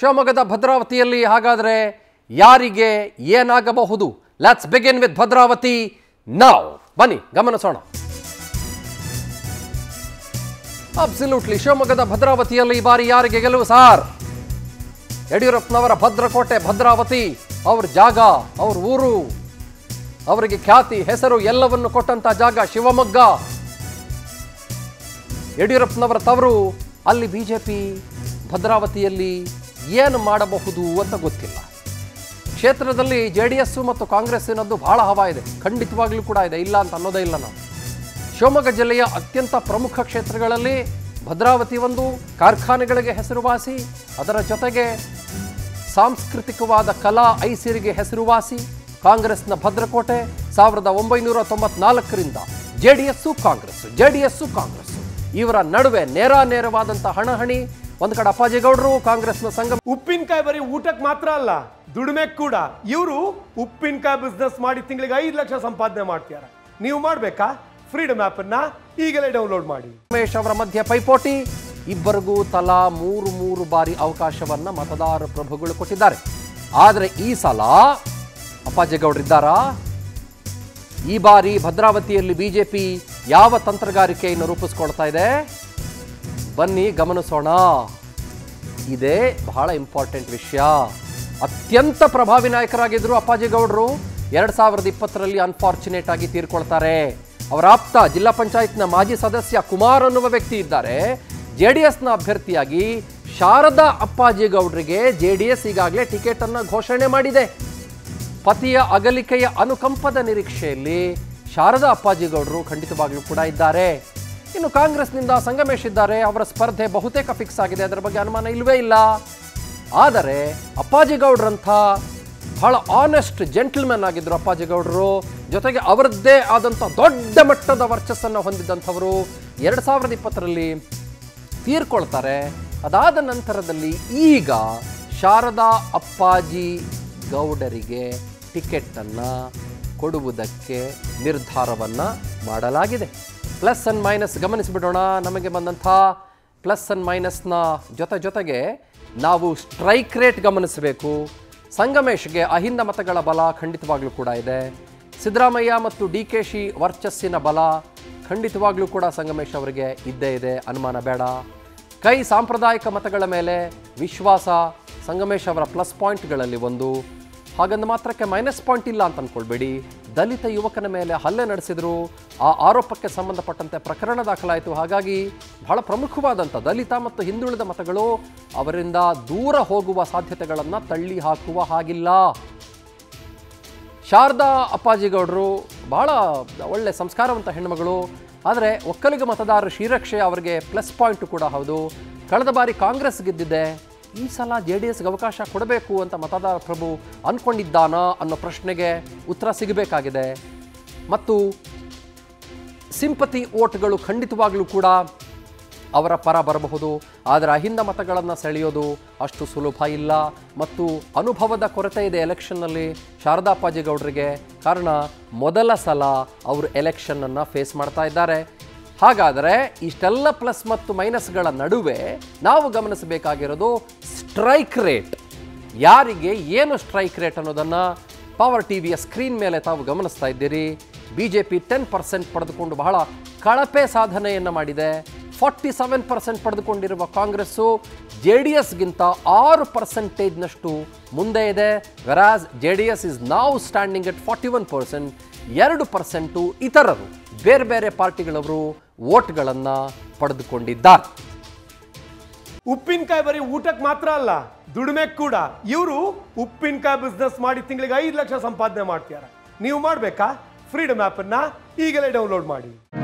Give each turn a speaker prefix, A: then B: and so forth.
A: ಶಿವಮೊಗ್ಗದ ಭದ್ರಾವತಿಯಲ್ಲಿ ಹಾಗಾದರೆ ಯಾರಿಗೆ ಏನಾಗಬಹುದು ಲೆಟ್ಸ್ ಬಿಗಿನ್ ವಿತ್ ಭದ್ರಾವತಿ ನಾವ್ ಬನ್ನಿ ಗಮನಿಸೋಣ ಅಬ್ಸಲ್ಯೂಟ್ಲಿ ಶಿವಮೊಗ್ಗದ ಭದ್ರಾವತಿಯಲ್ಲಿ ಈ ಬಾರಿ ಯಾರಿಗೆ ಗೆಲುವು ಸಾರ್ ಯಡಿಯೂರಪ್ಪನವರ ಭದ್ರಕೋಟೆ ಭದ್ರಾವತಿ ಅವ್ರ ಜಾಗ ಅವ್ರ ಊರು ಅವರಿಗೆ ಖ್ಯಾತಿ ಹೆಸರು ಎಲ್ಲವನ್ನು ಕೊಟ್ಟಂತ ಜಾಗ ಶಿವಮೊಗ್ಗ ಯಡಿಯೂರಪ್ಪನವರ ತವರು ಅಲ್ಲಿ ಬಿಜೆಪಿ ಭದ್ರಾವತಿಯಲ್ಲಿ ಏನು ಮಾಡಬಹುದು ಅಂತ ಗೊತ್ತಿಲ್ಲ ಕ್ಷೇತ್ರದಲ್ಲಿ ಜೆ ಡಿ ಎಸ್ ಮತ್ತು ಕಾಂಗ್ರೆಸ್ಸಿನದ್ದು ಬಹಳ ಹವಾ ಇದೆ ಖಂಡಿತವಾಗ್ಲೂ ಕೂಡ ಇದೆ ಇಲ್ಲ ಅಂತ ಅನ್ನೋದೇ ಇಲ್ಲ ನಾವು ಶಿವಮೊಗ್ಗ ಜಿಲ್ಲೆಯ ಅತ್ಯಂತ ಪ್ರಮುಖ ಕ್ಷೇತ್ರಗಳಲ್ಲಿ ಭದ್ರಾವತಿ ಒಂದು ಕಾರ್ಖಾನೆಗಳಿಗೆ ಹೆಸರುವಾಸಿ ಅದರ ಜೊತೆಗೆ ಸಾಂಸ್ಕೃತಿಕವಾದ ಕಲಾ ಐಸಿರಿಗೆ ಹೆಸರುವಾಸಿ ಕಾಂಗ್ರೆಸ್ನ ಭದ್ರಕೋಟೆ ಸಾವಿರದ ಒಂಬೈನೂರ ತೊಂಬತ್ನಾಲ್ಕರಿಂದ J D S Congress J D S Congress ಇವರ ನಡುವೆ ನೇರ ನೇರವಾದಂಥ ಹಣಹಣಿ ಒಂದು ಕಡೆ ಅಪ್ಪಾಜಿಗೌಡರು ಕಾಂಗ್ರೆಸ್ನ ಸಂಘ
B: ಉಪ್ಪಿನಕಾಯಿ ಬರೀ ಊಟಕ್ಕೆ ಮಾತ್ರ ಅಲ್ಲ ದುಡಿಮೆ ಕೂಡ ಇವರು ಉಪ್ಪಿನಕಾಯಿ ಬಿಸ್ನೆಸ್ ಮಾಡಿ ತಿಂಗಳಿಗೆ ಐದು ಲಕ್ಷ ಸಂಪಾದನೆ ಮಾಡ್ತಾರೆ ನೀವು ಮಾಡ್ಬೇಕಾ ಫ್ರೀಡಮ್ ಆಪ್ ಅನ್ನ ಈಗಲೇ ಡೌನ್ಲೋಡ್ ಮಾಡಿ
A: ರಮೇಶ್ ಅವರ ಮಧ್ಯೆ ಪೈಪೋಟಿ ಇಬ್ಬರಿಗೂ ತಲಾ ಮೂರು ಮೂರು ಬಾರಿ ಅವಕಾಶವನ್ನ ಮತದಾರ ಪ್ರಭುಗಳು ಕೊಟ್ಟಿದ್ದಾರೆ ಆದರೆ ಈ ಸಲ ಅಪ್ಪಾಜೇಗೌಡರಿದ್ದಾರಾ ಈ ಬಾರಿ ಭದ್ರಾವತಿಯಲ್ಲಿ ಬಿಜೆಪಿ ಯಾವ ತಂತ್ರಗಾರಿಕೆಯನ್ನು ರೂಪಿಸ್ಕೊಳ್ತಾ ಇದೆ ಬನ್ನಿ ಗಮನಿಸೋಣ ಇದೇ ಬಹಳ ಇಂಪಾರ್ಟೆಂಟ್ ವಿಷಯ ಅತ್ಯಂತ ಪ್ರಭಾವಿ ನಾಯಕರಾಗಿದ್ದರು ಅಪ್ಪಾಜಿಗೌಡರು ಎರಡ್ ಸಾವಿರದ ಇಪ್ಪತ್ತರಲ್ಲಿ ಅನ್ಫಾರ್ಚುನೇಟ್ ಆಗಿ ತೀರ್ಕೊಳ್ತಾರೆ ಅವರ ಆಪ್ತ ಜಿಲ್ಲಾ ಪಂಚಾಯತ್ನ ಮಾಜಿ ಸದಸ್ಯ ಕುಮಾರ್ ಅನ್ನುವ ವ್ಯಕ್ತಿ ಇದ್ದಾರೆ ಜೆ ಡಿ ಎಸ್ನ ಅಭ್ಯರ್ಥಿಯಾಗಿ ಶಾರದಾ ಅಪ್ಪಾಜಿಗೌಡರಿಗೆ ಜೆ ಡಿ ಎಸ್ ಈಗಾಗಲೇ ಟಿಕೆಟ್ ಅನ್ನ ಘೋಷಣೆ ಮಾಡಿದೆ ಪತಿಯ ಅಗಲಿಕೆಯ ಅನುಕಂಪದ ನಿರೀಕ್ಷೆಯಲ್ಲಿ ಶಾರದಾ ಅಪ್ಪಾಜಿಗೌಡರು ಖಂಡಿತವಾಗ್ಲೂ ಕೂಡ ಇದ್ದಾರೆ ಇನ್ನು ಕಾಂಗ್ರೆಸ್ನಿಂದ ಸಂಗಮೇಶ್ ಇದ್ದಾರೆ ಅವರ ಸ್ಪರ್ಧೆ ಬಹುತೇಕ ಫಿಕ್ಸ್ ಆಗಿದೆ ಅದರ ಬಗ್ಗೆ ಅನುಮಾನ ಇಲ್ವೇ ಇಲ್ಲ ಆದರೆ ಅಪ್ಪಾಜಿಗೌಡ್ರಂಥ ಬಹಳ ಆನೆಸ್ಟ್ ಜೆಂಟಲ್ಮನ್ ಆಗಿದ್ದರು ಅಪ್ಪಾಜಿಗೌಡರು ಜೊತೆಗೆ ಅವರದ್ದೇ ಆದಂಥ ದೊಡ್ಡ ಮಟ್ಟದ ವರ್ಚಸ್ಸನ್ನು ಹೊಂದಿದ್ದಂಥವರು ಎರಡು ಸಾವಿರದ ಇಪ್ಪತ್ತರಲ್ಲಿ ತೀರ್ಕೊಳ್ತಾರೆ ಅದಾದ ನಂತರದಲ್ಲಿ ಈಗ ಶಾರದಾ ಅಪ್ಪಾಜಿ ಗೌಡರಿಗೆ ಟಿಕೆಟನ್ನು ಕೊಡುವುದಕ್ಕೆ ನಿರ್ಧಾರವನ್ನು ಮಾಡಲಾಗಿದೆ ಪ್ಲಸ್ ಅಂಡ್ ಮೈನಸ್ ಗಮನಿಸಿಬಿಡೋಣ ನಮಗೆ ಬಂದಂಥ ಪ್ಲಸ್ ಅಂಡ್ ಮೈನಸ್ನ ಜೊತೆ ಜೊತೆಗೆ ನಾವು ಸ್ಟ್ರೈಕ್ ರೇಟ್ ಗಮನಿಸಬೇಕು ಸಂಗಮೇಶ್ಗೆ ಅಹಿಂದ ಮತಗಳ ಬಲ ಖಂಡಿತವಾಗ್ಲೂ ಕೂಡ ಇದೆ ಸಿದ್ದರಾಮಯ್ಯ ಮತ್ತು ಡಿ ಕೆ ಶಿ ವರ್ಚಸ್ಸಿನ ಬಲ ಖಂಡಿತವಾಗ್ಲೂ ಕೂಡ ಸಂಗಮೇಶ್ ಅವರಿಗೆ ಇದ್ದೇ ಇದೆ ಅನುಮಾನ ಬೇಡ ಕೈ ಸಾಂಪ್ರದಾಯಿಕ ಮತಗಳ ಮೇಲೆ ವಿಶ್ವಾಸ ಸಂಗಮೇಶ್ ಅವರ ಪ್ಲಸ್ ಪಾಯಿಂಟ್ಗಳಲ್ಲಿ ಒಂದು ಹಾಗಂದ ಮಾತ್ರಕ್ಕೆ ಮೈನಸ್ ಪಾಯಿಂಟ್ ಇಲ್ಲ ಅಂತ ಅನ್ಕೊಳ್ಬೇಡಿ ದಲಿತ ಯುವಕನ ಮೇಲೆ ಹಲ್ಲೆ ನಡೆಸಿದ್ರು ಆ ಆರೋಪಕ್ಕೆ ಸಂಬಂಧಪಟ್ಟಂತೆ ಪ್ರಕರಣ ದಾಖಲಾಯಿತು ಹಾಗಾಗಿ ಬಹಳ ಪ್ರಮುಖವಾದಂಥ ದಲಿತ ಮತ್ತು ಹಿಂದುಳಿದ ಮತಗಳು ಅವರಿಂದ ದೂರ ಹೋಗುವ ಸಾಧ್ಯತೆಗಳನ್ನು ತಳ್ಳಿ ಹಾಕುವ ಹಾಗಿಲ್ಲ ಶಾರದಾ ಅಪ್ಪಾಜಿಗೌಡರು ಬಹಳ ಒಳ್ಳೆ ಸಂಸ್ಕಾರವಂತ ಹೆಣ್ಣುಮಗಳು ಆದರೆ ಒಕ್ಕಲಿಗ ಮತದಾರರ ಶ್ರೀರಕ್ಷೆ ಅವರಿಗೆ ಪ್ಲಸ್ ಪಾಯಿಂಟ್ ಕೂಡ ಹೌದು ಕಳೆದ ಬಾರಿ ಕಾಂಗ್ರೆಸ್ ಗೆದ್ದಿದೆ ಈ ಸಲ ಜೆ ಡಿ ಎಸ್ಗೆ ಅವಕಾಶ ಕೊಡಬೇಕು ಅಂತ ಮತದಾರ ಪ್ರಭು ಅಂದ್ಕೊಂಡಿದ್ದಾನಾ ಅನ್ನೋ ಪ್ರಶ್ನೆಗೆ ಉತ್ತರ ಸಿಗಬೇಕಾಗಿದೆ ಮತ್ತು ಸಿಂಪತಿ ಓಟ್ಗಳು ಖಂಡಿತವಾಗ್ಲೂ ಕೂಡ ಅವರ ಪರ ಬರಬಹುದು ಆದರೆ ಅಹಿಂದ ಮತಗಳನ್ನು ಸೆಳೆಯೋದು ಅಷ್ಟು ಸುಲಭ ಇಲ್ಲ ಮತ್ತು ಅನುಭವದ ಕೊರತೆ ಇದೆ ಎಲೆಕ್ಷನ್ನಲ್ಲಿ ಶಾರದಾ ಅಪ್ಪಾಜಿಗೌಡರಿಗೆ ಕಾರಣ ಮೊದಲ ಸಲ ಅವರು ಎಲೆಕ್ಷನ್ನನ್ನು ಫೇಸ್ ಮಾಡ್ತಾ ಇದ್ದಾರೆ ಹಾಗಾದರೆ ಇಷ್ಟೆಲ್ಲ ಪ್ಲಸ್ ಮತ್ತು ಮೈನಸ್ಗಳ ನಡುವೆ ನಾವು ಗಮನಿಸಬೇಕಾಗಿರೋದು ಸ್ಟ್ರೈಕ್ ರೇಟ್ ಯಾರಿಗೆ ಏನು ಸ್ಟ್ರೈಕ್ ರೇಟ್ ಅನ್ನೋದನ್ನು ಪವರ್ ಟಿವಿಯ ಸ್ಕ್ರೀನ್ ಮೇಲೆ ತಾವು ಗಮನಿಸ್ತಾ ಇದ್ದೀರಿ B J P ten percent ಪಡೆದುಕೊಂಡು ಬಹಳ ಕಳಪೆ ಸಾಧನೆಯನ್ನು ಮಾಡಿದೆ ಫಾರ್ಟಿ ಸೆವೆನ್ ಪರ್ಸೆಂಟ್ ಪಡೆದುಕೊಂಡಿರುವ ಕಾಂಗ್ರೆಸ್ಸು ಜೆ ಡಿ ಎಸ್ಗಿಂತ ಆರು ಪರ್ಸೆಂಟೇಜ್ನಷ್ಟು ಮುಂದೆ ಇದೆ versus J D S is now standing at forty one percent ಎರಡು ಪರ್ಸೆಂಟು ಇತರರು ಬೇರೆ ಬೇರೆ ಪಾರ್ಟಿಗಳವರು ವೋಟ್ಗಳನ್ನು ಪಡೆದುಕೊಂಡಿದ್ದಾರೆ
B: ಉಪ್ಪಿನಕಾಯಿ ಬರೀ ಊಟಕ್ಕೆ ಮಾತ್ರ ಅಲ್ಲ ದುಡಿಮೆ ಕೂಡ ಇವರು ಉಪ್ಪಿನಕಾಯಿ ಬಿಸ್ನೆಸ್ ಮಾಡಿ ತಿಂಗಳಿಗೆ ಐದು ಲಕ್ಷ ಸಂಪಾದನೆ ಮಾಡ್ತಾರೆ ನೀವು ಮಾಡ್ಬೇಕಾ ಫ್ರೀಡಮ್ ಆಪ್ ಅನ್ನ ಈಗಲೇ ಡೌನ್ಲೋಡ್ ಮಾಡಿ